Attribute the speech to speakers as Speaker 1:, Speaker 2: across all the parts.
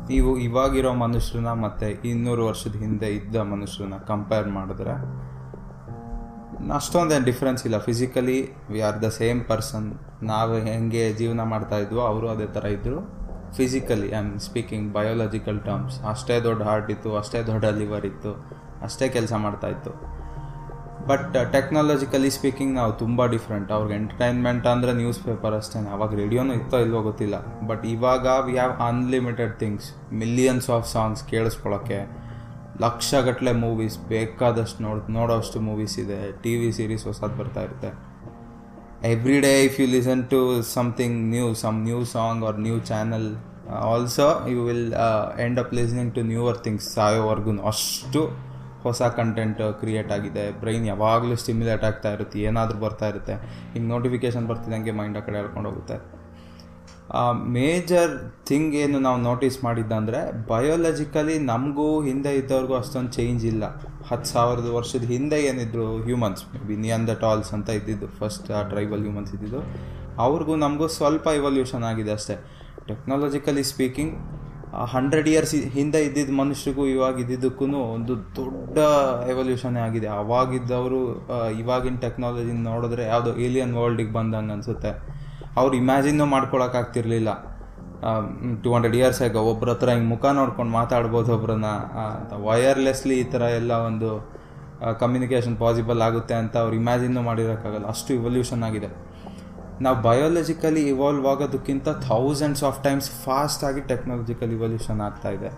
Speaker 1: ನೀವು ಇವಾಗಿರೋ ಮನುಷ್ಯರನ್ನ ಮತ್ತು ಇನ್ನೂರು ವರ್ಷದ ಹಿಂದೆ ಇದ್ದ ಮನುಷ್ಯರನ್ನ ಕಂಪೇರ್ ಮಾಡಿದ್ರೆ ಅಷ್ಟೊಂದೇನು ಡಿಫ್ರೆನ್ಸ್ ಇಲ್ಲ physically we are the same person ನಾವು ಹೆಂಗೆ ಜೀವನ ಮಾಡ್ತಾ ಇದ್ವೋ ಅವರು ಅದೇ ಥರ ಇದ್ದರು physically I am speaking biological terms ಅಷ್ಟೇ ದೊಡ್ಡ ಹಾರ್ಟ್ ಇತ್ತು ಅಷ್ಟೇ ದೊಡ್ಡ ಲಿವರ್ ಇತ್ತು ಅಷ್ಟೇ ಕೆಲಸ ಮಾಡ್ತಾ ಇತ್ತು ಬಟ್ ಟೆಕ್ನಾಲಜಿಕಲಿ ಸ್ಪೀಕಿಂಗ್ ನಾವು ತುಂಬ ಡಿಫ್ರೆಂಟ್ ಅವ್ರಿಗೆ ಎಂಟರ್ಟೈನ್ಮೆಂಟ್ ಅಂದರೆ ನ್ಯೂಸ್ ಪೇಪರ್ ಅಷ್ಟೇ ಅವಾಗ ರೇಡಿಯೋನೂ ಇತ್ತೋ ಇಲ್ವೋ ಗೊತ್ತಿಲ್ಲ ಬಟ್ ಇವಾಗ we have unlimited things millions of songs ಕೇಳಿಸ್ಕೊಳ್ಳೋಕ್ಕೆ ಲಕ್ಷಗಟ್ಟಲೆ ಮೂವೀಸ್ ಬೇಕಾದಷ್ಟು ನೋಡ್ ನೋಡೋಷ್ಟು ಮೂವೀಸ್ ಇದೆ ಟಿ ವಿ ಸೀರೀಸ್ ಹೊಸದು ಬರ್ತಾ ಇರುತ್ತೆ every day if you listen to something new some new song or new channel also you will end up listening to newer things ಸಾಯೋವರೆಗೂ ಅಷ್ಟು ಹೊಸ ಕಂಟೆಂಟ್ ಕ್ರಿಯೇಟ್ ಆಗಿದೆ ಬ್ರೈನ್ ಯಾವಾಗಲೂ ಸ್ಟಿಮ್ಯುಲೇಟ್ ಆಗ್ತಾ ಇರುತ್ತೆ ಏನಾದರೂ ಬರ್ತಾ ಇರುತ್ತೆ ಹಿಂಗೆ ನೋಟಿಫಿಕೇಶನ್ ಬರ್ತಿದ್ದಂಗೆ ಮೈಂಡ್ ಆ ಕಡೆ ಹೇಳ್ಕೊಂಡು ಹೋಗುತ್ತೆ ಮೇಜರ್ ಥಿಂಗ್ ಏನು ನಾವು ನೋಟಿಸ್ ಮಾಡಿದ್ದಂದರೆ ಬಯೋಲಜಿಕಲಿ ನಮಗೂ ಹಿಂದೆ ಇದ್ದವ್ರಿಗೂ ಅಷ್ಟೊಂದು ಚೇಂಜ್ ಇಲ್ಲ ಹತ್ತು ಸಾವಿರದ ವರ್ಷದ ಹಿಂದೆ ಏನಿದ್ರು humans maybe the talls ಅಂತ ಇದ್ದಿದ್ದು ಫಸ್ಟ್ ಟ್ರೈಬಲ್ ಹ್ಯೂಮನ್ಸ್ ಇದ್ದಿದ್ದು ಅವ್ರಿಗೂ ನಮಗೂ ಸ್ವಲ್ಪ ಇವಲ್ಯೂಷನ್ ಆಗಿದೆ ಅಷ್ಟೇ ಟೆಕ್ನಾಲಜಿಕಲಿ ಸ್ಪೀಕಿಂಗ್ ಹಂಡ್ರೆಡ್ ಇಯರ್ಸ್ ಹಿಂದೆ ಇದ್ದಿದ್ದ ಮನುಷ್ಯರಿಗೂ ಇವಾಗ ಇದ್ದಿದ್ದಕ್ಕೂ ಒಂದು ದೊಡ್ಡ ಎವಲ್ಯೂಷನೇ ಆಗಿದೆ ಅವಾಗಿದ್ದವರು ಇವಾಗಿನ ಟೆಕ್ನಾಲಜಿ ನೋಡಿದ್ರೆ ಯಾವುದೋ ಏಲಿಯನ್ ವರ್ಲ್ಡಿಗೆ ಬಂದಂಗೆ ಅನಿಸುತ್ತೆ ಅವ್ರು ಇಮ್ಯಾಜಿನ್ನೂ ಮಾಡ್ಕೊಳಕ್ಕಾಗ್ತಿರ್ಲಿಲ್ಲ ಟೂ ಹಂಡ್ರೆಡ್ ಇಯರ್ಸ್ ಆಗ ಒಬ್ಬರ ಹತ್ರ ಹಿಂಗೆ ಮುಖ ನೋಡ್ಕೊಂಡು ಮಾತಾಡ್ಬೋದು ಒಬ್ರನ್ನ ವಯರ್ಲೆಸ್ಲಿ ಈ ಥರ ಎಲ್ಲ ಒಂದು ಕಮ್ಯುನಿಕೇಷನ್ ಪಾಸಿಬಲ್ ಆಗುತ್ತೆ ಅಂತ ಅವ್ರು ಇಮ್ಯಾಜಿನ್ನೂ ಮಾಡಿರೋಕ್ಕಾಗಲ್ಲ ಅಷ್ಟು ಇವಲ್ಯೂಷನ್ ಆಗಿದೆ ನಾವು ಬಯೋಲಜಿಕಲಿ ಇವಾಲ್ವ್ ಆಗೋದಕ್ಕಿಂತ ಥೌಸಂಡ್ಸ್ ಆಫ್ ಟೈಮ್ಸ್ ಫಾಸ್ಟಾಗಿ ಟೆಕ್ನಾಲಜಿಕಲ್ ಇವಲ್ಯೂಷನ್ ಆಗ್ತಾ ಇದೆ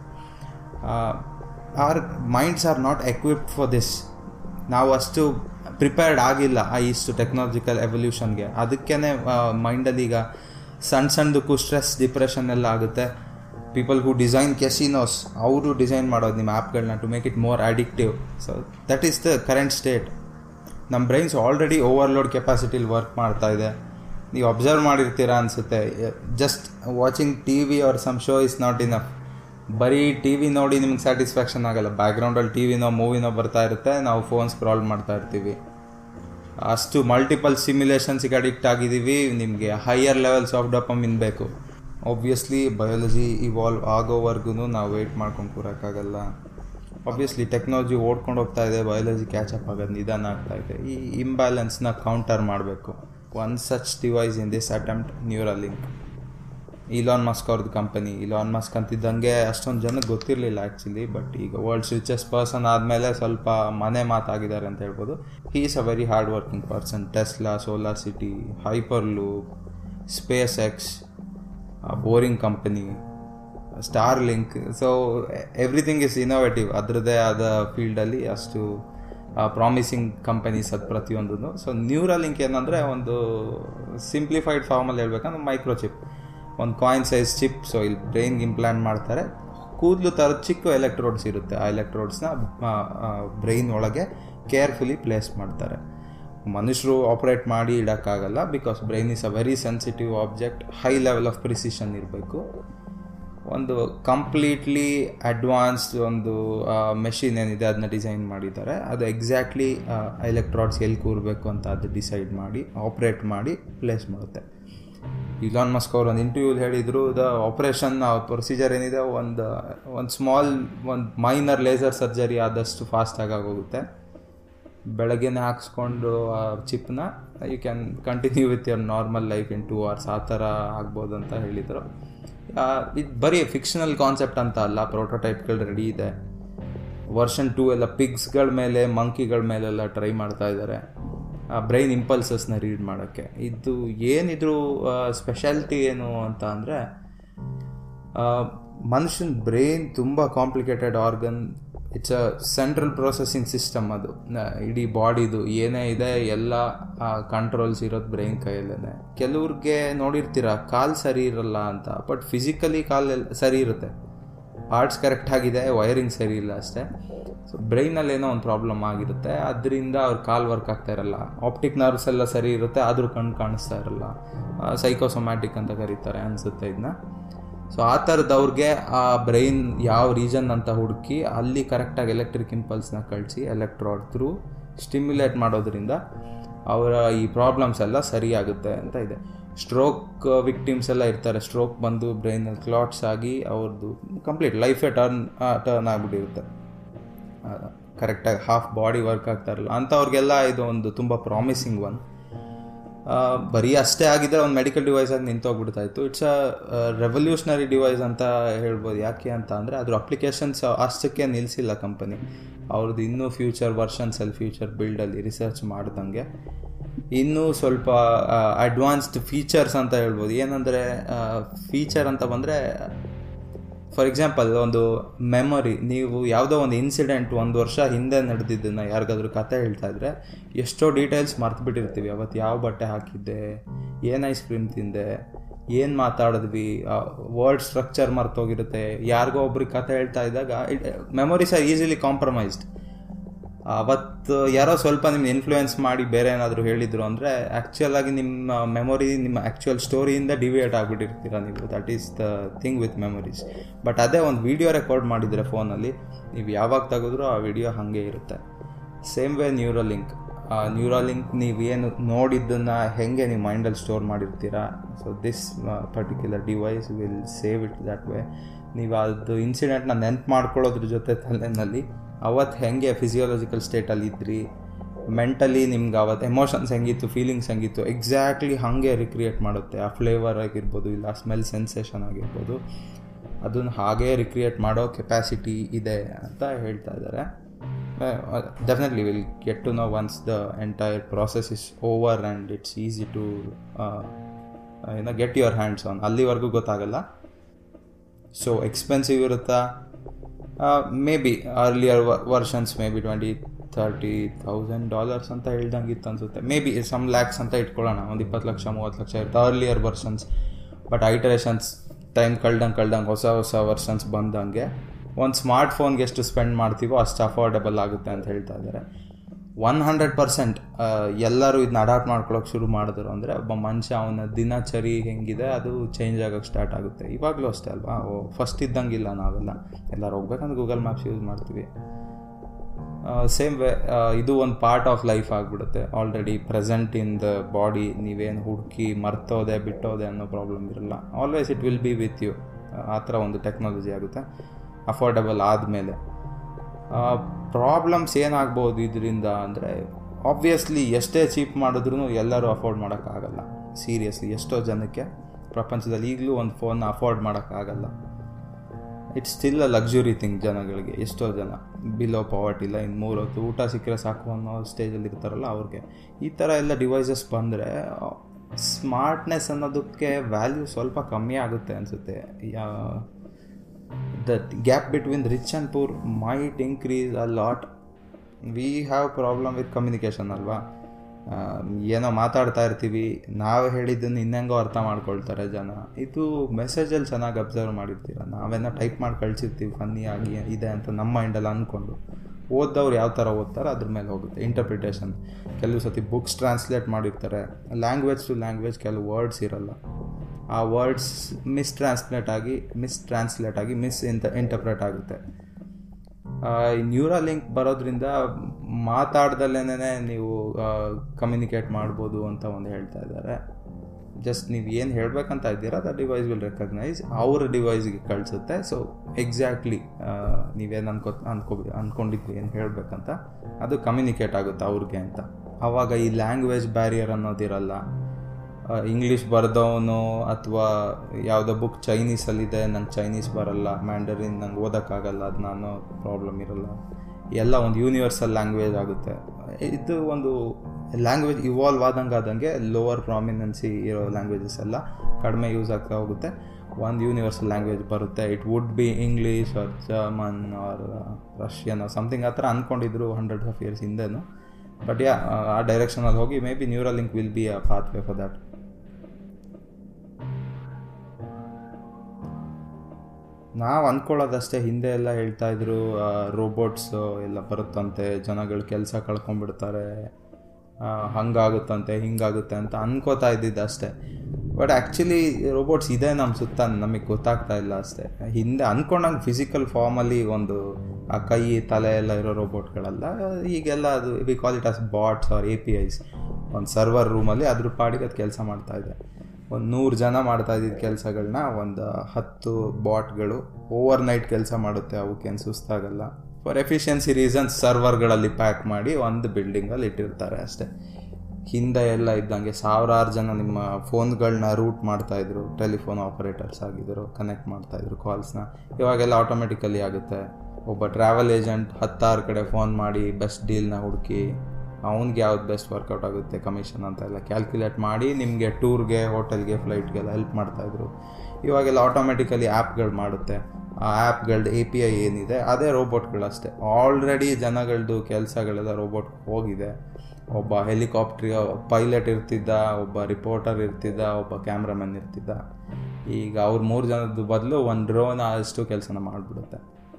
Speaker 1: our minds are not equipped for this ನಾವು ಅಷ್ಟು ಪ್ರಿಪೇರ್ಡ್ ಆಗಿಲ್ಲ ಆ ಇಷ್ಟು ಟೆಕ್ನಾಲಜಿಕಲ್ ಎವಲ್ಯೂಷನ್ಗೆ ಅದಕ್ಕೇ ಮೈಂಡಲ್ಲಿ ಈಗ ಸಣ್ಣ ಸಣ್ಣದಕ್ಕೂ ಸ್ಟ್ರೆಸ್ ಡಿಪ್ರೆಷನ್ ಎಲ್ಲ ಆಗುತ್ತೆ ಪೀಪಲ್ ಹೂ ಡಿಸೈನ್ ಕೆಸಿನೋಸ್ ಅವರು ಡಿಸೈನ್ ಮಾಡೋದು ನಿಮ್ಮ ಆ್ಯಪ್ಗಳನ್ನ to make it more addictive so that is the current state ನಮ್ಮ ಬ್ರೈನ್ಸ್ ಆಲ್ರೆಡಿ ಓವರ್ಲೋಡ್ ಕೆಪಾಸಿಟಿಲಿ ವರ್ಕ್ ಮಾಡ್ತಾ ಇದೆ ನೀವು ಅಬ್ಸರ್ವ್ ಮಾಡಿರ್ತೀರಾ ಅನಿಸುತ್ತೆ just watching T V or some show is not enough ಬರೀ ಟಿ ವಿ ನೋಡಿ ನಿಮ್ಗೆ ಸ್ಯಾಟಿಸ್ಫ್ಯಾಕ್ಷನ್ ಆಗಲ್ಲ ಬ್ಯಾಕ್ಗ್ರೌಂಡಲ್ಲಿ ಟಿ ವಿನೋ ಮೂವಿನೋ ಬರ್ತಾ ಇರುತ್ತೆ ನಾವು ಫೋನ್ ಸ್ಕ್ರಾಲ್ ಮಾಡ್ತಾ ಇರ್ತೀವಿ ಅಷ್ಟು ಮಲ್ಟಿಪಲ್ ಸಿಮ್ಯುಲೇಷನ್ಸಿಗೆ ಅಡಿಕ್ಟ್ ಆಗಿದ್ದೀವಿ ನಿಮಗೆ ಹೈಯರ್ ಲೆವೆಲ್ಸ್ ಆಫ್ ಡಪಮಿನ್ ಬೇಕು ಒಬ್ವಿಯಸ್ಲಿ ಬಯಾಲಜಿ ಇವಾಲ್ವ್ ಆಗೋವರೆಗೂ ನಾವು ವೆಯ್ಟ್ ಮಾಡ್ಕೊಂಡು ಕೂರೋಕ್ಕಾಗಲ್ಲ ಆಬ್ವಿಯಸ್ಲಿ ಟೆಕ್ನಾಲಜಿ ಓಡ್ಕೊಂಡು ಹೋಗ್ತಾ ಇದೆ ಬಯಾಲಜಿ ಕ್ಯಾಚಪ್ ಆಗೋದು ನಿಧಾನ ಆಗ್ತಾ ಇದೆ ಈ ಇಂಬ್ಯಾಲೆನ್ಸ್ನ ಕೌಂಟರ್ ಮಾಡಬೇಕು one such device in this attempt Neuralink Elon Musk ಅವ್ರದ್ದು ಕಂಪನಿ ಇಲಾನ್ ಮಸ್ಕ್ ಅಂತಿದ್ದಂಗೆ ಅಷ್ಟೊಂದು ಜನಕ್ಕೆ ಗೊತ್ತಿರಲಿಲ್ಲ ಆ್ಯಕ್ಚುಲಿ ಬಟ್ ಈಗ ವರ್ಲ್ಡ್ಸ್ ರಿಚೆಸ್ಟ್ ಪರ್ಸನ್ ಆದಮೇಲೆ ಸ್ವಲ್ಪ ಮನೆ ಮಾತಾಗಿದ್ದಾರೆ ಅಂತ ಹೇಳ್ಬೋದು he is a very hard working person Tesla Solar City Hyperloop SpaceX Boring Company Starlink so everything is innovative ಅದರದ್ದೇ ಆದ ಫೀಲ್ಡಲ್ಲಿ ಅಷ್ಟು ಪ್ರಾಮಿಸಿಂಗ್ ಕಂಪನೀಸ್ ಅದು ಪ್ರತಿಯೊಂದೂ ಸೊ ನ್ಯೂರಲಿಂಕ್ ಏನಂದರೆ ಒಂದು ಸಿಂಪ್ಲಿಫೈಡ್ ಫಾರ್ಮಲ್ಲಿ ಹೇಳ್ಬೇಕಂದ್ರೆ ಮೈಕ್ರೋಚಿಪ್ ಒಂದು ಕಾಯಿನ್ ಸೈಜ್ ಚಿಪ್ ಸೊ ಇಲ್ಲಿ ಬ್ರೈನ್ಗೆ ಇಂಪ್ಲಾಂಟ್ ಮಾಡ್ತಾರೆ ಕೂದಲು ಥರದ ಚಿಕ್ಕ ಎಲೆಕ್ಟ್ರೋಡ್ಸ್ ಇರುತ್ತೆ ಆ ಎಲೆಕ್ಟ್ರೋಡ್ಸ್ನ ಬ್ರೈನ್ ಒಳಗೆ ಕೇರ್ಫುಲಿ ಪ್ಲೇಸ್ ಮಾಡ್ತಾರೆ ಮನುಷ್ಯರು ಆಪ್ರೇಟ್ ಮಾಡಿ ಇಡೋಕ್ಕಾಗಲ್ಲ because brain is a very sensitive object high level of precision ಇರಬೇಕು ಒಂದು ಕಂಪ್ಲೀಟ್ಲಿ ಅಡ್ವಾನ್ಸ್ಡ್ ಒಂದು ಮೆಷಿನ್ ಏನಿದೆ ಅದನ್ನ ಡಿಸೈನ್ ಮಾಡಿದ್ದಾರೆ ಅದು ಎಕ್ಸಾಕ್ಟ್ಲಿ ಎಲೆಕ್ಟ್ರಾಡ್ಸ್ ಎಲ್ಲಿ ಕೂರಬೇಕು ಅಂತ ಅದು ಡಿಸೈಡ್ ಮಾಡಿ ಆಪ್ರೇಟ್ ಮಾಡಿ ಪ್ಲೇಸ್ ಮಾಡುತ್ತೆ ಇಲಾನ್ ಮಸ್ಕ್ ಅವ್ರು ಒಂದು ಇಂಟರ್ವ್ಯೂಲ್ ಹೇಳಿದರು ದ ಆಪ್ರೇಷನ್ ಪ್ರೊಸೀಜರ್ ಏನಿದೆ ಒಂದು ಒಂದು ಸ್ಮಾಲ್ ಒಂದು ಮೈನರ್ ಲೇಸರ್ ಸರ್ಜರಿ ಆದಷ್ಟು ಫಾಸ್ಟಾಗಿ ಆಗೋಗುತ್ತೆ ಬೆಳಗ್ಗೆನೆ ಹಾಕ್ಸ್ಕೊಂಡು ಆ ಚಿಪ್ನ you can continue with your normal life in two hours ಆ ಥರ ಆಗ್ಬೋದು ಅಂತ ಹೇಳಿದರು ಇದು ಬರೀ ಫಿಕ್ಷನಲ್ ಕಾನ್ಸೆಪ್ಟ್ ಅಂತ ಅಲ್ಲ ಪ್ರೋಟೋಟೈಪ್ಗಳು ರೆಡಿ ಇದೆ ವರ್ಷನ್ ಟೂ ಎಲ್ಲ ಪಿಗ್ಸ್ಗಳ ಮೇಲೆ ಮಂಕಿಗಳ ಮೇಲೆಲ್ಲ ಟ್ರೈ ಮಾಡ್ತಾ ಇದ್ದಾರೆ ಆ ಬ್ರೈನ್ ಇಂಪಲ್ಸಸ್ನ ರೀಡ್ ಮಾಡೋಕ್ಕೆ ಇದು ಏನಿದ್ರು ಸ್ಪೆಷಾಲಿಟಿ ಏನು ಅಂತ ಅಂದರೆ ಮನುಷ್ಯನ ಬ್ರೈನ್ ತುಂಬ complicated organ it's a central processing system ಅದು ಇಡೀ ಬಾಡಿದು ಏನೇ ಇದೆ ಎಲ್ಲ ಕಂಟ್ರೋಲ್ಸ್ ಇರೋದು ಬ್ರೈನ್ ಕೈಯಲ್ಲೇ ಕೆಲವ್ರಿಗೆ ನೋಡಿರ್ತೀರ ಕಾಲು ಸರಿ ಇರಲ್ಲ ಅಂತ ಬಟ್ ಫಿಸಿಕಲಿ ಕಾಲು ಸರಿ ಇರುತ್ತೆ ಪಾರ್ಟ್ಸ್ ಕರೆಕ್ಟ್ ಆಗಿದೆ ವೈರಿಂಗ್ ಸರಿ ಇಲ್ಲ ಅಷ್ಟೇ ಸೊ ಬ್ರೈನಲ್ಲಿ ಏನೋ ಒಂದು ಪ್ರಾಬ್ಲಮ್ ಆಗಿರುತ್ತೆ ಅದರಿಂದ ಅವ್ರ ಕಾಲ್ ವರ್ಕ್ ಆಗ್ತಾ ಇರಲ್ಲ ಆಪ್ಟಿಕ್ ನರ್ವ್ಸ್ ಎಲ್ಲ ಸರಿ ಇರುತ್ತೆ ಆದರೂ ಕಣ್ಣು ಕಾಣಿಸ್ತಾ ಇರಲ್ಲ ಸೈಕೋಸೊಮ್ಯಾಟಿಕ್ ಅಂತ ಕರೀತಾರೆ ಅನಿಸುತ್ತೆ ಇದನ್ನ ಸೊ ಆ ಥರದವ್ರಿಗೆ ಆ ಬ್ರೈನ್ ಯಾವ ರೀಜನ್ ಅಂತ ಹುಡುಕಿ ಅಲ್ಲಿ ಕರೆಕ್ಟಾಗಿ ಎಲೆಕ್ಟ್ರಿಕ್ ಇಂಪಲ್ಸ್ನ ಕಳಿಸಿ ಎಲೆಕ್ಟ್ರಾಡ್ ಥ್ರೂ ಸ್ಟಿಮ್ಯುಲೇಟ್ ಮಾಡೋದ್ರಿಂದ ಅವರ ಈ ಪ್ರಾಬ್ಲಮ್ಸ್ ಎಲ್ಲ ಸರಿಯಾಗುತ್ತೆ ಅಂತ ಇದೆ ಸ್ಟ್ರೋಕ್ ವಿಕ್ಟಿಮ್ಸ್ ಎಲ್ಲ ಇರ್ತಾರೆ ಸ್ಟ್ರೋಕ್ ಬಂದು ಬ್ರೈನಲ್ಲಿ ಕ್ಲಾಟ್ಸ್ ಆಗಿ ಅವ್ರದ್ದು ಕಂಪ್ಲೀಟ್ ಲೈಫೇ ಟರ್ನ್ ಟರ್ನ್ ಆಗಿಬಿಟ್ಟಿರುತ್ತೆ ಕರೆಕ್ಟಾಗಿ ಹಾಫ್ ಬಾಡಿ ವರ್ಕ್ ಆಗ್ತಾ ಇರಲ್ಲ ಅಂಥವ್ರಿಗೆಲ್ಲ ಇದು ಒಂದು ತುಂಬ ಪ್ರಾಮಿಸಿಂಗ್ ಒನ್ ಬರೀ ಅಷ್ಟೇ ಆಗಿದ್ರೆ ಒಂದು ಮೆಡಿಕಲ್ ಡಿವೈಸ್ ಆಗಿ ನಿಂತೋಗ್ಬಿಡ್ತಾ ಇತ್ತು ಇಟ್ಸ್ ಅ ರೆವಲ್ಯೂಷನರಿ ಡಿವೈಸ್ ಅಂತ ಹೇಳ್ಬೋದು ಯಾಕೆ ಅಂತ ಅಂದರೆ ಅದ್ರ ಅಪ್ಲಿಕೇಶನ್ಸ್ ಅಷ್ಟಕ್ಕೆ ನಿಲ್ಲಿಸಿಲ್ಲ ಕಂಪನಿ ಅವ್ರದ್ದು ಇನ್ನೂ ಫ್ಯೂಚರ್ ವರ್ಷನ್ಸಲ್ಲಿ ಫ್ಯೂಚರ್ ಬಿಲ್ಡಲ್ಲಿ ರಿಸರ್ಚ್ ಮಾಡ್ದಂಗೆ ಇನ್ನೂ ಸ್ವಲ್ಪ ಅಡ್ವಾನ್ಸ್ಡ್ ಫೀಚರ್ಸ್ ಅಂತ ಹೇಳ್ಬೋದು ಏನಂದರೆ ಫೀಚರ್ ಅಂತ ಬಂದರೆ ಫಾರ್ ಎಕ್ಸಾಂಪಲ್ ಒಂದು ಮೆಮೊರಿ ನೀವು ಯಾವುದೋ ಒಂದು ಇನ್ಸಿಡೆಂಟ್ ಒಂದು ವರ್ಷ ಹಿಂದೆ ನಡೆದಿದ್ದನ್ನು ಯಾರಿಗಾದ್ರೂ ಕತೆ ಹೇಳ್ತಾ ಇದ್ರೆ ಎಷ್ಟೋ ಡೀಟೇಲ್ಸ್ ಮರ್ತು ಬಿಟ್ಟಿರ್ತೀವಿ ಅವತ್ತು ಯಾವ ಬಟ್ಟೆ ಹಾಕಿದ್ದೆ ಏನು ಐಸ್ ಕ್ರೀಮ್ ತಿಂದೆ ಏನು ಮಾತಾಡಿದ್ವಿ ವರ್ಡ್ ಸ್ಟ್ರಕ್ಚರ್ ಮರ್ತೋಗಿರುತ್ತೆ ಯಾರಿಗೋ ಒಬ್ರಿಗೆ ಕತೆ ಹೇಳ್ತಾ ಇದ್ದಾಗ ಮೆಮೊರೀಸ್ ಆರ್ ಈಸಿಲಿ ಕಾಂಪ್ರಮೈಸ್ಡ್ ಅವತ್ತು ಯಾರೋ ಸ್ವಲ್ಪ ನಿಮ್ಗೆ ಇನ್ಫ್ಲೂಯೆನ್ಸ್ ಮಾಡಿ ಬೇರೆ ಏನಾದರೂ ಹೇಳಿದ್ರು ಅಂದರೆ ಆ್ಯಕ್ಚುಯಲ್ ಆಗಿ ನಿಮ್ಮ ಮೆಮೊರಿ ನಿಮ್ಮ ಆ್ಯಕ್ಚುಯಲ್ ಸ್ಟೋರಿಯಿಂದ ಡಿವಿಯೇಟ್ ಆಗಿಬಿಟ್ಟಿರ್ತೀರ ನೀವು that is the thing with memories but ಅದೇ ಒಂದು ವಿಡಿಯೋ ರೆಕಾರ್ಡ್ ಮಾಡಿದರೆ ಫೋನಲ್ಲಿ ನೀವು ಯಾವಾಗ ತೆಗೆದ್ರೂ ಆ ವಿಡಿಯೋ ಹಾಗೆ ಇರುತ್ತೆ ಸೇಮ್ ವೇ ನ್ಯೂರೋಲಿಂಕ್ ಆ ನ್ಯೂರೋಲಿಂಕ್ ನೀವೇನು ನೋಡಿದ್ದನ್ನು ಹೇಗೆ ನೀವು ಮೈಂಡಲ್ಲಿ ಸ್ಟೋರ್ ಮಾಡಿರ್ತೀರಾ so this particular device will save it that way ನೀವು ಅದು ಇನ್ಸಿಡೆಂಟ್ನ ನೆನ್ಪು ಮಾಡ್ಕೊಳ್ಳೋದ್ರ ಜೊತೆ ತಲೆನಲ್ಲಿ ಅವತ್ತು ಹೆಂಗೆ ಫಿಸಿಯೋಲಜಿಕಲ್ ಸ್ಟೇಟಲ್ಲಿ ಇದ್ರಿ ಮೆಂಟಲಿ ನಿಮ್ಗೆ ಅವತ್ತು ಎಮೋಷನ್ಸ್ ಹೆಂಗಿತ್ತು ಫೀಲಿಂಗ್ಸ್ ಹೆಂಗಿತ್ತು ಎಕ್ಸಾಕ್ಟ್ಲಿ ಹಾಗೆ ರಿಕ್ರಿಯೇಟ್ ಮಾಡುತ್ತೆ ಆ ಫ್ಲೇವರ್ ಆಗಿರ್ಬೋದು ಇಲ್ಲ ಆ ಸ್ಮೆಲ್ ಸೆನ್ಸೇಷನ್ ಆಗಿರ್ಬೋದು ಅದನ್ನು ಹಾಗೇ ರಿಕ್ರಿಯೇಟ್ ಮಾಡೋ ಕೆಪಾಸಿಟಿ ಇದೆ ಅಂತ ಹೇಳ್ತಾ ಇದ್ದಾರೆ definitely will get to know once the entire process is over and it's easy to ಏನೋ ಗೆಟ್ ಯುವರ್ ಹ್ಯಾಂಡ್ಸ್ ಆನ್ ಅಲ್ಲಿವರೆಗೂ ಗೊತ್ತಾಗಲ್ಲ ಸೊ ಎಕ್ಸ್ಪೆನ್ಸಿವ್ ಇರುತ್ತಾ maybe earlier versions maybe twenty thirty thousand dollars ಅಂತ ಹೇಳ್ದಂಗಿತ್ತು ಅನಿಸುತ್ತೆ may be some lakhs ಅಂತ ಇಟ್ಕೊಳ್ಳೋಣ ಒಂದು ಇಪ್ಪತ್ತು ಲಕ್ಷ ಮೂವತ್ತು ಲಕ್ಷ ಇರುತ್ತೆ earlier versions but iterations time ಕಳ್ದಂಗೆ ಕಳ್ದಂಗೆ ಹೊಸ ಹೊಸ ವರ್ಷನ್ಸ್ ಬಂದಂಗೆ ಒಂದು ಸ್ಮಾರ್ಟ್ ಫೋನ್ಗೆ ಎಷ್ಟು ಸ್ಪೆಂಡ್ ಮಾಡ್ತೀವೋ ಅಷ್ಟು ಅಫೋರ್ಡೆಬಲ್ ಆಗುತ್ತೆ ಅಂತ ಹೇಳ್ತಾ ಇದ್ದಾರೆ ಒನ್ ಹಂಡ್ರೆಡ್ ಪರ್ಸೆಂಟ್ ಎಲ್ಲರೂ ಇದನ್ನ ಅಡಾಪ್ಟ್ ಮಾಡ್ಕೊಳಕ್ಕೆ ಶುರು ಮಾಡಿದ್ರು ಅಂದರೆ ಒಬ್ಬ ಮನುಷ್ಯ ಅವನ ದಿನಚರಿ ಹೆಂಗಿದೆ ಅದು ಚೇಂಜ್ ಆಗೋಕ್ಕೆ ಸ್ಟಾರ್ಟ್ ಆಗುತ್ತೆ ಇವಾಗಲೂ ಅಷ್ಟೇ ಅಲ್ವಾ ಓ ಫಸ್ಟ್ ಇದ್ದಂಗಿಲ್ಲ ನಾವೆಲ್ಲ ಎಲ್ಲರೂ ಹೋಗ್ಬೇಕಂದ್ರೆ ಗೂಗಲ್ ಮ್ಯಾಪ್ಸ್ ಯೂಸ್ ಮಾಡ್ತೀವಿ ಸೇಮ್ ವೇ ಇದು ಒಂದು ಪಾರ್ಟ್ ಆಫ್ ಲೈಫ್ ಆಗಿಬಿಡುತ್ತೆ already present in the body ನೀವೇನು ಹುಡುಕಿ ಮರ್ತೋದೆ ಬಿಟ್ಟೋದೆ ಅನ್ನೋ ಪ್ರಾಬ್ಲಮ್ ಇರಲ್ಲ always it will be with you ಆ ಥರ ಒಂದು ಟೆಕ್ನಾಲಜಿ ಆಗುತ್ತೆ ಅಫೋರ್ಡೆಬಲ್ ಆದಮೇಲೆ ಪ್ರಾಬ್ಲಮ್ಸ್ ಏನಾಗ್ಬೋದು ಇದರಿಂದ ಅಂದರೆ ಆಬ್ವಿಯಸ್ಲಿ ಎಷ್ಟೇ ಚೀಪ್ ಮಾಡಿದ್ರೂ ಎಲ್ಲರೂ ಅಫೋರ್ಡ್ ಮಾಡೋಕ್ಕಾಗಲ್ಲ ಸೀರಿಯಸ್ಲಿ ಎಷ್ಟೋ ಜನಕ್ಕೆ ಪ್ರಪಂಚದಲ್ಲಿ ಈಗಲೂ ಒಂದು ಫೋನ್ ಅಫೋರ್ಡ್ ಮಾಡೋಕ್ಕಾಗಲ್ಲ it's still a luxury thing ಜನಗಳಿಗೆ ಎಷ್ಟೋ ಜನ ಬಿಲೋ ಪಾವರ್ಟಿ ಇಲ್ಲ ಇನ್ನು ಮೂರು ಹೊತ್ತು ಊಟ ಸಿಕ್ಕರೆ ಸಾಕು ಅನ್ನೋ ಸ್ಟೇಜಲ್ಲಿ ಇರ್ತಾರಲ್ಲ ಅವ್ರಿಗೆ ಈ ಥರ ಎಲ್ಲ ಡಿವೈಸಸ್ ಬಂದರೆ ಸ್ಮಾರ್ಟ್ನೆಸ್ ಅನ್ನೋದಕ್ಕೆ ವ್ಯಾಲ್ಯೂ ಸ್ವಲ್ಪ ಕಮ್ಮಿ ಆಗುತ್ತೆ ಅನಿಸುತ್ತೆ the gap between rich and poor might increase a lot we have problem with communication ಅಲ್ವಾ ಏನೋ ಮಾತಾಡ್ತಾ ಇರ್ತೀವಿ ನಾವು ಹೇಳಿದ್ದನ್ನು ಇನ್ನೆಂಗೋ ಅರ್ಥ ಮಾಡ್ಕೊಳ್ತಾರೆ ಜನ ಇದು ಮೆಸೇಜಲ್ಲಿ ಚೆನ್ನಾಗಿ ಅಬ್ಸರ್ವ್ ಮಾಡಿರ್ತೀರ ನಾವೇನೋ ಟೈಪ್ ಮಾಡಿ ಕಳಿಸಿರ್ತೀವಿ ಫನ್ನಿ ಆಗಿ ಇದೆ ಅಂತ ನಮ್ಮ ಮೈಂಡಲ್ಲಿ ಅಂದ್ಕೊಂಡು ಓದ್ದವ್ರು ಯಾವ ಥರ ಓದ್ತಾರೆ ಅದ್ರ ಮೇಲೆ ಹೋಗುತ್ತೆ ಇಂಟರ್ಪ್ರಿಟೇಷನ್ ಕೆಲವು ಸತಿ ಬುಕ್ಸ್ ಟ್ರಾನ್ಸ್ಲೇಟ್ ಮಾಡಿರ್ತಾರೆ ಲ್ಯಾಂಗ್ವೇಜ್ ಟು ಲ್ಯಾಂಗ್ವೇಜ್ ಕೆಲವು ವರ್ಡ್ಸ್ ಇರಲ್ಲ ಆ ವರ್ಡ್ಸ್ ಮಿಸ್ ಟ್ರಾನ್ಸ್ಲೇಟ್ ಆಗಿ ಮಿಸ್ ಟ್ರಾನ್ಸ್ಲೇಟ್ ಆಗಿ ಮಿಸ್ ಇಂಟ ಇಂಟರ್ಪ್ರೆಟ್ ಆಗುತ್ತೆ ನ್ಯೂರಾ ಲಿಂಕ್ ಬರೋದ್ರಿಂದ ಮಾತಾಡ್ದಲ್ಲೇ ನೀವು ಕಮ್ಯುನಿಕೇಟ್ ಮಾಡ್ಬೋದು ಅಂತ ಒಂದು ಹೇಳ್ತಾ ಇದ್ದಾರೆ ಜಸ್ಟ್ ನೀವು ಏನು ಹೇಳಬೇಕಂತ ಇದ್ದೀರಾ ದ ಡಿವೈಸ್ ವಿಲ್ ರೆಕಗ್ನೈಸ್ ಅವ್ರ ಡಿವೈಸ್ಗೆ ಕಳಿಸುತ್ತೆ ಸೊ ಎಕ್ಸಾಕ್ಟ್ಲಿ ನೀವೇನು ಅನ್ಕೋ ಅನ್ಕೋ ಅಂದ್ಕೊಂಡಿದ್ವಿ ಏನು ಹೇಳಬೇಕಂತ ಅದು ಕಮ್ಯುನಿಕೇಟ್ ಆಗುತ್ತೆ ಅವ್ರಿಗೆ ಅಂತ ಆವಾಗ ಈ ಲ್ಯಾಂಗ್ವೇಜ್ ಬ್ಯಾರಿಯರ್ ಅನ್ನೋದಿರಲ್ಲ ಇಂಗ್ಲೀಷ್ ಬರ್ದವನು ಅಥವಾ ಯಾವುದೋ ಬುಕ್ ಚೈನೀಸಲ್ಲಿದೆ ನಂಗೆ ಚೈನೀಸ್ ಬರಲ್ಲ ಮ್ಯಾಂಡರಿನ್ ನಂಗೆ ಓದೋಕ್ಕಾಗಲ್ಲ ಅದು ನಾನು ಪ್ರಾಬ್ಲಮ್ ಇರಲ್ಲ ಎಲ್ಲ ಒಂದು ಯೂನಿವರ್ಸಲ್ ಲ್ಯಾಂಗ್ವೇಜ್ ಆಗುತ್ತೆ ಇದು ಒಂದು ಲ್ಯಾಂಗ್ವೇಜ್ ಇವಾಲ್ವ್ ಆದಂಗೆ ಆದಂಗೆ ಲೋವರ್ ಪ್ರಾಮಿನೆನ್ಸಿ ಇರೋ ಲ್ಯಾಂಗ್ವೇಜಸ್ ಎಲ್ಲ ಕಡಿಮೆ ಯೂಸ್ ಆಗ್ತಾ ಹೋಗುತ್ತೆ ಒಂದು ಯೂನಿವರ್ಸಲ್ ಲ್ಯಾಂಗ್ವೇಜ್ ಬರುತ್ತೆ it would be English or German or Russian something ಆ ಥರ ಅಂದ್ಕೊಂಡಿದ್ರು ಹಂಡ್ರೆಡ್ ಆಫ್ ಇಯರ್ಸ್ ಹಿಂದೆನು ಬಟ್ ಯಾ ಆ ಡೈರೆಕ್ಷನಲ್ಲಿ ಹೋಗಿ maybe Neuralink will be a pathway for that ನಾವು ಅಂದ್ಕೊಳ್ಳೋದಷ್ಟೇ ಹಿಂದೆ ಎಲ್ಲ ಹೇಳ್ತಾ ಇದ್ರು ರೋಬೋಟ್ಸು ಎಲ್ಲ ಬರುತ್ತಂತೆ ಜನಗಳು ಕೆಲಸ ಕಳ್ಕೊಂಡ್ಬಿಡ್ತಾರೆ ಹಂಗಾಗುತ್ತಂತೆ ಹಿಂಗಾಗುತ್ತೆ ಅಂತ ಅನ್ಕೋತಾ ಇದ್ದಿದ್ದು ಅಷ್ಟೇ ಬಟ್ ಆ್ಯಕ್ಚುಲಿ ರೋಬೋಟ್ಸ್ ಇದೆ ನಮ್ಮ ಸುತ್ತ ನಮಗೆ ಗೊತ್ತಾಗ್ತಾ ಇಲ್ಲ ಅಷ್ಟೇ ಹಿಂದೆ ಅಂದ್ಕೊಂಡಂಗೆ ಫಿಸಿಕಲ್ ಫಾರ್ಮಲ್ಲಿ ಒಂದು ಆ ಕೈ ತಲೆ ಎಲ್ಲ ಇರೋ ರೋಬೋಟ್ಗಳಲ್ಲ ಈಗೆಲ್ಲ ಅದು we call it as bots are A P Is ಒಂದು ಸರ್ವರ್ ರೂಮಲ್ಲಿ ಅದ್ರ ಪಾಡಿಗೆ ಅದು ಕೆಲಸ ಮಾಡ್ತಾ ಇದೆ ಒಂದು ನೂರು ಜನ ಮಾಡ್ತಾ ಇದ್ದಿದ್ದ ಕೆಲಸಗಳನ್ನ ಒಂದು ಹತ್ತು ಬಾಟ್ಗಳು ಓವರ್ ನೈಟ್ ಕೆಲಸ ಮಾಡುತ್ತೆ ಅವಕ್ಕೇನು ಸುಸ್ತಾಗಲ್ಲ ಫಾರ್ ಎಫಿಷಿಯನ್ಸಿ ರೀಸನ್ಸ್ ಸರ್ವರ್ಗಳಲ್ಲಿ ಪ್ಯಾಕ್ ಮಾಡಿ ಒಂದು ಬಿಲ್ಡಿಂಗಲ್ಲಿ ಇಟ್ಟಿರ್ತಾರೆ ಅಷ್ಟೇ ಹಿಂದೆ ಎಲ್ಲ ಇದ್ದಂಗೆ ಸಾವಿರಾರು ಜನ ನಿಮ್ಮ ಫೋನ್ಗಳನ್ನ ರೂಟ್ ಮಾಡ್ತಾಯಿದ್ರು ಟೆಲಿಫೋನ್ ಆಪರೇಟರ್ಸ್ ಆಗಿದ್ದರು ಕನೆಕ್ಟ್ ಮಾಡ್ತಾಯಿದ್ರು ಕಾಲ್ಸ್ನ ಇವಾಗೆಲ್ಲ ಆಟೋಮೆಟಿಕಲಿ ಆಗುತ್ತೆ ಒಬ್ಬ ಟ್ರಾವೆಲ್ ಏಜೆಂಟ್ ಹತ್ತಾರು ಕಡೆ ಫೋನ್ ಮಾಡಿ ಬೆಸ್ಟ್ ಡೀಲ್ನ ಹುಡುಕಿ ಅವ್ನಿಗೆ ಯಾವ್ದು ಬೆಸ್ಟ್ ವರ್ಕೌಟ್ ಆಗುತ್ತೆ ಕಮಿಷನ್ ಅಂತ ಎಲ್ಲ ಕ್ಯಾಲ್ಕುಲೇಟ್ ಮಾಡಿ ನಿಮಗೆ ಟೂರ್ಗೆ ಹೋಟೆಲ್ಗೆ ಫ್ಲೈಟ್ಗೆಲ್ಲ ಹೆಲ್ಪ್ ಮಾಡ್ತಾಯಿದ್ರು ಇವಾಗೆಲ್ಲ ಆಟೋಮೆಟಿಕಲಿ ಆ್ಯಪ್ಗಳು ಮಾಡುತ್ತೆ ಆ ಆ್ಯಪ್ಗಳದ್ದು ಎ ಪಿ ಐ ಏನಿದೆ ಅದೇ ರೋಬೋಟ್ಗಳಷ್ಟೇ ಆಲ್ರೆಡಿ ಜನಗಳದ್ದು ಕೆಲಸಗಳೆಲ್ಲ ರೋಬೋಟ್ ಹೋಗಿದೆ ಒಬ್ಬ ಹೆಲಿಕಾಪ್ಟ್ರಿಗೆ ಪೈಲಟ್ ಇರ್ತಿದ್ದ ಒಬ್ಬ ರಿಪೋರ್ಟರ್ ಇರ್ತಿದ್ದ ಒಬ್ಬ ಕ್ಯಾಮ್ರಾಮನ್ ಇರ್ತಿದ್ದ ಈಗ ಅವ್ರ ಮೂರು ಜನದ ಬದಲು ಒಂದು ಡ್ರೋನ್ ಅಷ್ಟು ಕೆಲಸನ ಮಾಡಿಬಿಡುತ್ತೆ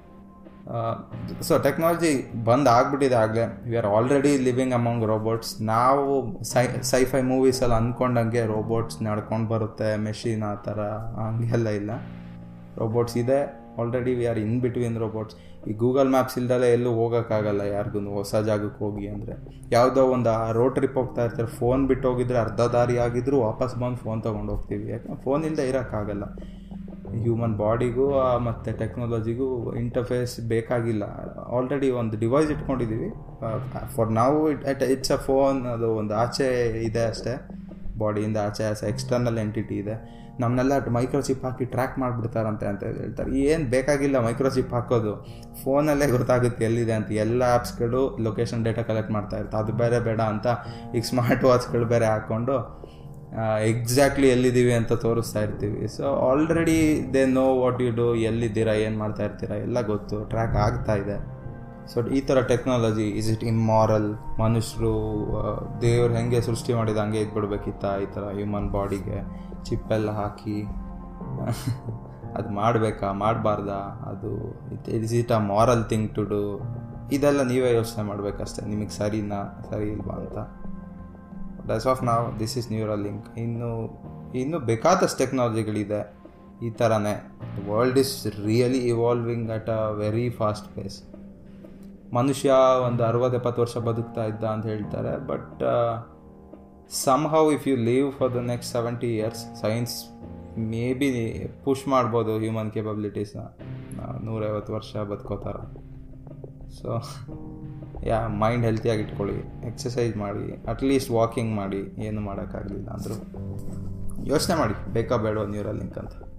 Speaker 1: ಸೊ ಟೆಕ್ನಾಲಜಿ ಬಂದ್ ಆಗ್ಬಿಟ್ಟಿದೆ ಆಗಲೇ we are already living among robots ನಾವು ಸೈ ಸೈಫೈ ಮೂವೀಸಲ್ಲಿ ಅಂದ್ಕೊಂಡಂಗೆ ರೋಬೋಟ್ಸ್ ನಡ್ಕೊಂಡು ಬರುತ್ತೆ ಮೆಷಿನ್ ಆ ಥರ ಹಂಗೆಲ್ಲ ಇಲ್ಲ ರೋಬೋಟ್ಸ್ ಇದೆ already we are in between robots ಈ ಗೂಗಲ್ ಮ್ಯಾಪ್ಸ್ ಇಲ್ದಲೆ ಎಲ್ಲೂ ಹೋಗೋಕ್ಕಾಗಲ್ಲ ಯಾರಿಗೂ ಹೊಸ ಜಾಗಕ್ಕೆ ಹೋಗಿ ಅಂದರೆ ಯಾವುದೋ ಒಂದು ರೋಡ್ ಟ್ರಿಪ್ ಹೋಗ್ತಾ ಇರ್ತಾರೆ ಫೋನ್ ಬಿಟ್ಟು ಹೋಗಿದ್ರೆ ಅರ್ಧ ದಾರಿ ಆಗಿದ್ರು ವಾಪಸ್ ಬಂದು ಫೋನ್ ತೊಗೊಂಡು ಹೋಗ್ತೀವಿ ಯಾಕಂದ್ರೆ ಫೋನ್ ಇಲ್ಲದೆ ಇರೋಕ್ಕಾಗಲ್ಲ ಹ್ಯೂಮನ್ ಬಾಡಿಗೂ ಮತ್ತು ಟೆಕ್ನಾಲಜಿಗೂ ಇಂಟರ್ಫೇಸ್ ಬೇಕಾಗಿಲ್ಲ ಆಲ್ರೆಡಿ ಒಂದು ಡಿವೈಸ್ ಇಟ್ಕೊಂಡಿದ್ದೀವಿ ಫಾರ್ ನಾವು ಇಟ್ ಇಟ್ಸ್ ಅ ಫೋನ್ ಅದು ಒಂದು ಆಚೆ ಇದೆ ಅಷ್ಟೇ ಬಾಡಿಯಿಂದ ಆಚೆ ಆಚೆ ಎಕ್ಸ್ಟರ್ನಲ್ ಎಂಟಿಟಿ ಇದೆ ನಮ್ಮನ್ನೆಲ್ಲ ಮೈಕ್ರೋಚಿಪ್ ಹಾಕಿ ಟ್ರ್ಯಾಕ್ ಮಾಡಿಬಿಡ್ತಾರಂತೆ ಅಂತ ಹೇಳ್ತಾರೆ ಏನು ಬೇಕಾಗಿಲ್ಲ ಮೈಕ್ರೋಚಿಪ್ ಹಾಕೋದು ಫೋನಲ್ಲೇ ಗೊತ್ತಾಗುತ್ತೆ ಎಲ್ಲಿದೆ ಅಂತ ಎಲ್ಲ ಆ್ಯಪ್ಸ್ಗಳು ಲೊಕೇಶನ್ ಡೇಟಾ ಕಲೆಕ್ಟ್ ಮಾಡ್ತಾ ಇರ್ತಾರೆ ಅದು ಬೇರೆ ಬೇಡ ಅಂತ ಈಗ ಸ್ಮಾರ್ಟ್ ವಾಚ್ಗಳು ಬೇರೆ ಹಾಕ್ಕೊಂಡು ಎಕ್ಸಾಕ್ಟ್ಲಿ ಎಲ್ಲಿದ್ದೀವಿ ಅಂತ ತೋರಿಸ್ತಾ ಇರ್ತೀವಿ so already they know what you do ಎಲ್ಲಿದ್ದೀರಾ ಏನು ಮಾಡ್ತಾ ಇರ್ತೀರಾ ಎಲ್ಲ ಗೊತ್ತು ಟ್ರ್ಯಾಕ್ ಆಗ್ತಾ ಇದೆ ಸೊ ಈ ಥರ ಟೆಕ್ನಾಲಜಿ ಇಸ್ ಇಟ್ ಇಮ್ಮಾರಲ್ ಮನುಷ್ಯರು ದೇವ್ರು ಹೆಂಗೆ ಸೃಷ್ಟಿ ಮಾಡಿದ ಹಂಗೆ ಇದ್ಬಿಡ್ಬೇಕಿತ್ತ ಈ ಥರ ಹ್ಯೂಮನ್ ಬಾಡಿಗೆ ಚಿಪ್ಪೆಲ್ಲ ಹಾಕಿ ಅದು ಮಾಡಬೇಕಾ ಮಾಡಬಾರ್ದಾ ಅದು it is it a moral thing to do ಇದೆಲ್ಲ ನೀವೇ ಯೋಚನೆ ಮಾಡಬೇಕಷ್ಟೆ ನಿಮಗೆ ಸರಿನಾ ಸರಿ ಇಲ್ವಾ ಅಂತ ಡಸ್ ಆಫ್ ನಾವು ದಿಸ್ ಇಸ್ ನ್ಯೂರಲ್ ಲಿಂಕ್ ಇನ್ನು ಇನ್ನೂ ಬೇಕಾದಷ್ಟು ಟೆಕ್ನಾಲಜಿಗಳಿದೆ ಈ ಥರನೇ world is really evolving at a very fast pace ಮನುಷ್ಯ ಒಂದು ಅರವತ್ತು ಎಪ್ಪತ್ತು ವರ್ಷ ಬದುಕ್ತಾ ಇದ್ದ ಅಂತ ಹೇಳ್ತಾರೆ but somehow if you live for the next seventy years science maybe push ಮಾಡ್ಬೋದು ಹ್ಯೂಮನ್ ಕೇಪಬಿಲಿಟೀಸ್ನ ನೂರೈವತ್ತು ವರ್ಷ ಬದುಕೋತಾರ ಸೊ ಯಾ ಮೈಂಡ್ ಹೆಲ್ತಿಯಾಗಿ ಇಟ್ಕೊಳ್ಳಿ ಎಕ್ಸಸೈಸ್ ಮಾಡಿ ಅಟ್ಲೀಸ್ಟ್ ವಾಕಿಂಗ್ ಮಾಡಿ ಏನು ಮಾಡೋಕ್ಕಾಗಲಿಲ್ಲ ಅಂದರು ಯೋಚನೆ ಮಾಡಿ ಬೇಕಾ ಬೇಡೋ ನ್ಯೂರಲ್ ಲಿಂಕ್ ಅಂತ